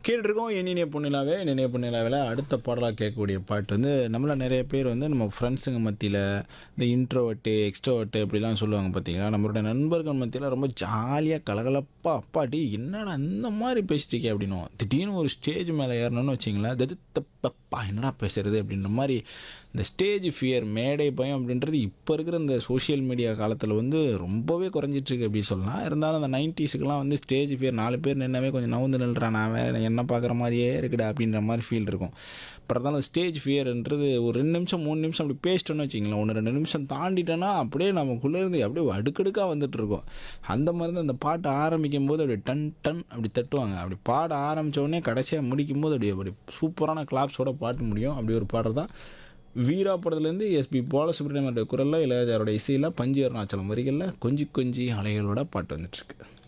கேட்டுருக்கோம் என்னினிய பொண்ணிலாவே என்னினிய பொண்ணிலாவில் அடுத்த பாடலாக கேட்கக்கூடிய பாட்டு வந்து நம்மள நிறைய பேர் வந்து நம்ம ஃப்ரெண்ட்ஸுங்க மத்தியில் இந்த இன்ட்ரோவர்ட்டு எக்ஸ்ட்ரோவர்ட்டு இப்படிலாம் சொல்லுவாங்க பார்த்தீங்களா நம்மளுடைய நண்பர்கள் மத்தியில் ரொம்ப ஜாலியாக கலகலப்பா அப்பாடி என்னடா இந்த மாதிரி பேசிட்டீங்க அப்படின்னும் திடீர்னு ஒரு ஸ்டேஜ் மேலே ஏறணும்னு வச்சிங்களேன் தப்பா என்னடா பேசுறது அப்படின்ற மாதிரி இந்த ஸ்டேஜ் ஃபியர் மேடை பயம் அப்படின்றது இப்போ இருக்கிற இந்த சோஷியல் மீடியா காலத்தில் வந்து ரொம்பவே குறைஞ்சிட்ருக்கு அப்படி சொல்லலாம் இருந்தாலும் அந்த நைன்டிஸுக்கெலாம் வந்து ஸ்டேஜ் ஃபியர் நாலு பேர் நின்னவே கொஞ்சம் நவுந்து நில்றான் நான் வேற என்ன பார்க்குற மாதிரியே இருக்குடா அப்படின்ற மாதிரி ஃபீல் இருக்கும் பட் இருந்தாலும் ஸ்டேஜ் ஃபியர்ன்றது ஒரு ரெண்டு நிமிஷம் மூணு நிமிஷம் அப்படி பேசிட்டோன்னு வச்சிங்களேன் ஒன்று ரெண்டு நிமிஷம் தாண்டிட்டோன்னா அப்படியே நமக்குள்ளே இருந்து அப்படியே அடுக்கடுக்காக வந்துட்டு இருக்கோம் அந்த மாதிரி தான் அந்த பாட்டு ஆரம்பிக்கும் போது அப்படியே டன் டன் அப்படி தட்டுவாங்க அப்படி பாட ஆரம்பித்த உடனே கடைசியாக முடிக்கும் போது அப்படியே அப்படி சூப்பரான கிளாப்ஸோட பாட்டு முடியும் அப்படி ஒரு பாடல் தான் வீரா படத்துலேருந்து எஸ்பி பாலசுப்ரமணியனுடைய குரலில் இளையராஜாரோட இசையில் பஞ்சு அருணாச்சலம் வரிகளில் கொஞ்சி கொஞ்சி அலைகளோட பாட்டு வந்துட்டுருக்கு